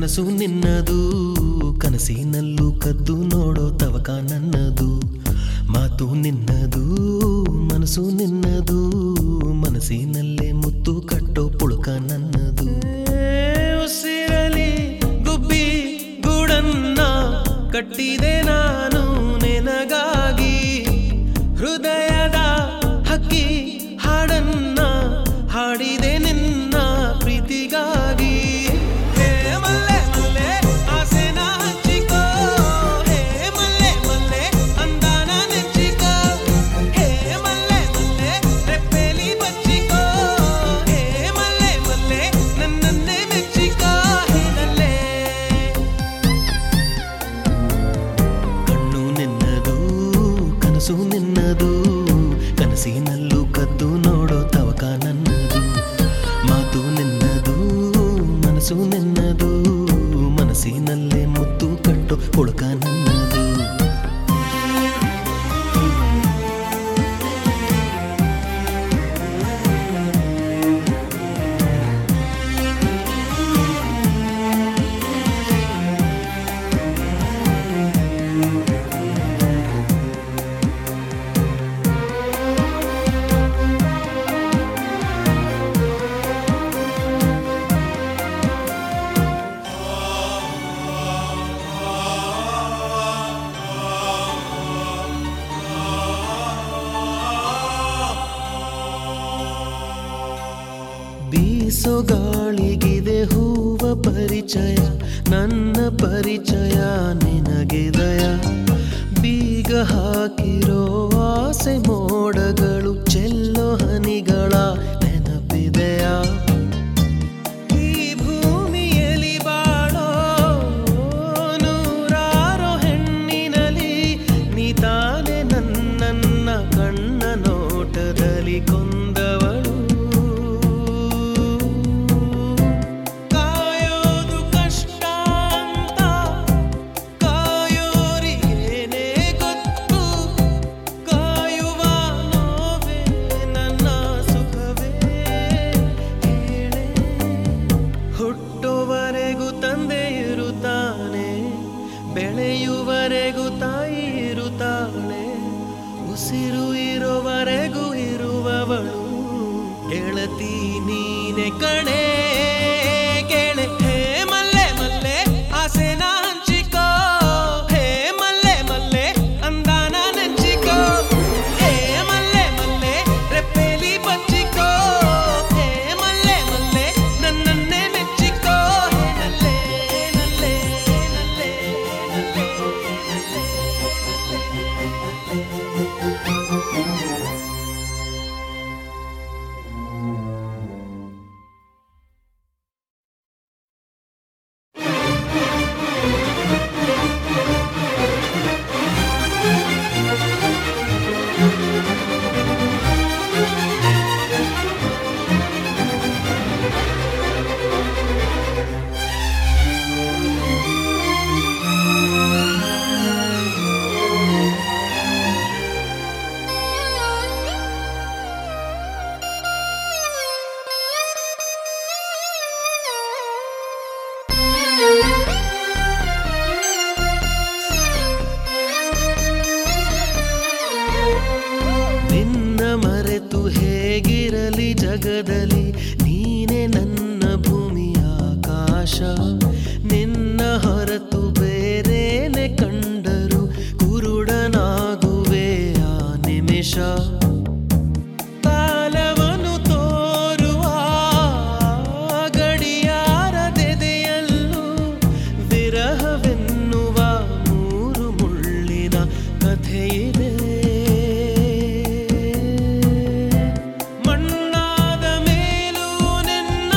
ಮನಸ್ಸು ನಿನ್ನದು ಕನಸಿನಲ್ಲೂ ಕದ್ದು ನೋಡೋ ತವಕ ನನ್ನದು ಮಾತು ನಿನ್ನದು ಮನಸ್ಸು ನಿನ್ನದು ಮನಸ್ಸಿನಲ್ಲೇ ಮುತ್ತು ಕಟ್ಟೋ ಪುಳುಕ ನನ್ನದು ಉಸಿರಲಿ ಗುಬ್ಬಿ ಗೂಡನ್ನ ಕಟ್ಟಿದೆ ನಾನು ನಿನಗಾಗಿ ಹೃದಯದ ಹಕ್ಕಿ ಹಾಡನ್ನ ಹಾಡಿದೆ ನಿನ್ನ ಪ್ರೀತಿಗಾಗಿ ಹೇ ಮಲ್ಲೆ ಮಲ್ಲೆ ಆಸೆನ ಹಂಚಿಕೋ ಹೇ ಮಲ್ಲೆ ಮಲ್ಲೆ ಅಂದಾನ ನೆಚ್ಚಿಕೋ ಹೇ ಮಲ್ಲೆ ಮಲ್ಲೆ ರೆಪ್ಪೆಲಿ ಬಚ್ಚಿಕೋ ಹೇ ಮಲ್ಲೆ ಮಲ್ಲೆ ನನ್ನನ್ನೇ ಮೆಚ್ಚಿಕೋ ಹೇಳಲ್ಲೇ ಕಣ್ಣು ನಿನ್ನದು ಕನಸು ನಿನ್ನದು ಕನಸಿನಲ್ಲೂ ಕದ್ದು ನೋಡೋ ತವಕ ನನ್ನದು ಮಾತು ನಿನ್ನದು ಮನಸ್ಸು ನಿನ್ನದು ಮನಸ್ಸಿನಲ್ಲೇ ಮುತ್ತು ಕಟ್ಟೋ ಹುಡುಕ ನನ್ನದು ಬೀಸೋ ಗಾಳಿಗಿದೆ ಹೂವ ಪರಿಚಯ ನನ್ನ ಪರಿಚಯ ನಿನಗಿದಯ ಬೀಗ ಹಾಕಿರೋ ಆಸೆ ಮೋಡಗಳು ಚೆಲ್ಲೋ ಹನಿಗಳ ನೆನಪಿದೆಯಾ ಈ ಭೂಮಿಯಲ್ಲಿ ಬಾಳೋ ನೂರಾರು ಹೆಣ್ಣಿನಲಿ ನೀ ತಾನೆ ನನ್ನನ್ನ ಕಣ್ಣ ನೋಟದಲ್ಲಿ ಕೊಂದವಳು ಕಾಯೋದು ಕಷ್ಟ ಅಂತ ಕಾಯೋರಿಗೇನೇ ಗೊತ್ತು ಕಾಯುವ ನೋವೇ ನನ್ನ ಸುಖವೇ ಹೇಳೆ ಹುಟ್ಟುವರೆಗೂ ತಂದೆ ಇರುತ್ತಾನೆ ಬೆಳೆಯುವರೆಗೂ ತಾಯಿ ಇರುತ್ತಾಳೆ ಉಸಿರು ಇರುವವರೆಗೂ ಇರುವವಳು ಗೆಳತಿ ನೀನೆ ಕಣೆ ಗೆಳೆ ಹೇ ಮಲ್ಲೆ ಮಲ್ಲೆ ಆಸೆನ ಹಂಚಿಕೋ ಹೇ ಮಲ್ಲೆ ಮಲ್ಲೆ ಅಂದಾನ ನೆಂಚಿಕೋ ಹೇ ಮಲ್ಲೆ ಮಲ್ಲೆ ರೆಪ್ಪೆಲಿ ಬಚ್ಚಿಕೋ ಹೇ ಮಲ್ಲೆ ಮಲ್ಲೆ ನನ್ನನ್ನೇ ಮೆಚ್ಚಿಕೋ ಹೇ ನಲ್ಲೆ ನಲ್ಲೆ ನಲ್ಲೆ ನಲ್ಲೆ ನಿನ್ನ ಮರೆತು ಹೇಗಿರಲಿ ಜಗದಲ್ಲಿ ನೀನೆ ನನ್ನ ಭೂಮಿಯ ಆಕಾಶ ನಿನ್ನ ಹೊರತು ಬೇರೇನೆ ಕಂಡರು ಕುರುಡನಾಗುವೆ ಆ ನಿಮಿಷ ಕಾಲವನ್ನು ತೋರುವ ಗಡಿಯಾರದೆದೆಯಲ್ಲೂ ವಿರಹವೆನ್ನುವ ಮೂರು ಮುಳ್ಳಿನ ಕಥೆಯಿದೆ ಮಣ್ಣಾದ ಮೇಲೂ ನಿನ್ನ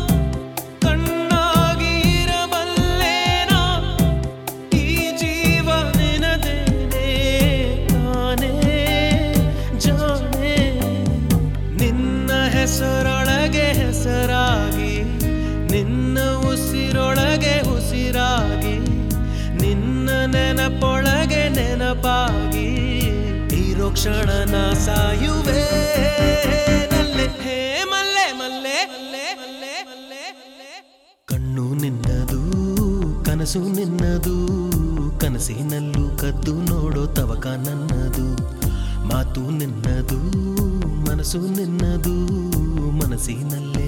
ಕಣ್ಣಾಗಿ ಇರಬಲ್ಲೇನಾ ಈ ಜೀವ ನಿನದೇನೆ ನಾನೇ ಜಾಣೆ ನಿನ್ನ ಹೆಸರೊಳಗೆ ಹೆಸರಾಗಿ ನಿನ್ನ ಉಸಿರೊಳಗೆ ಉಸಿರಾಗಿ ನಿನ್ನ ನೆನಪೊಳಗೆ ನೆನಪಾಗಿ ಇರೋ ಕ್ಷಣನ ಸಾಯುವೆ ನಲ್ಲೆ ಹೇ ಮಲ್ಲೆ ಮಲ್ಲೆ ಮಲ್ಲೆ ಮಲ್ಲೆ ಮಲ್ಲೆ ಕಣ್ಣು ನಿನ್ನದು ಕನಸು ನಿನ್ನದು ಕನಸಿನಲ್ಲೂ ಕದ್ದು ನೋಡೋ ತವಕ ನನ್ನದು ಮಾತು ನಿನ್ನದು ಮನಸ್ಸು ನಿನ್ನದು ಮನಸ್ಸಿನಲ್ಲೇ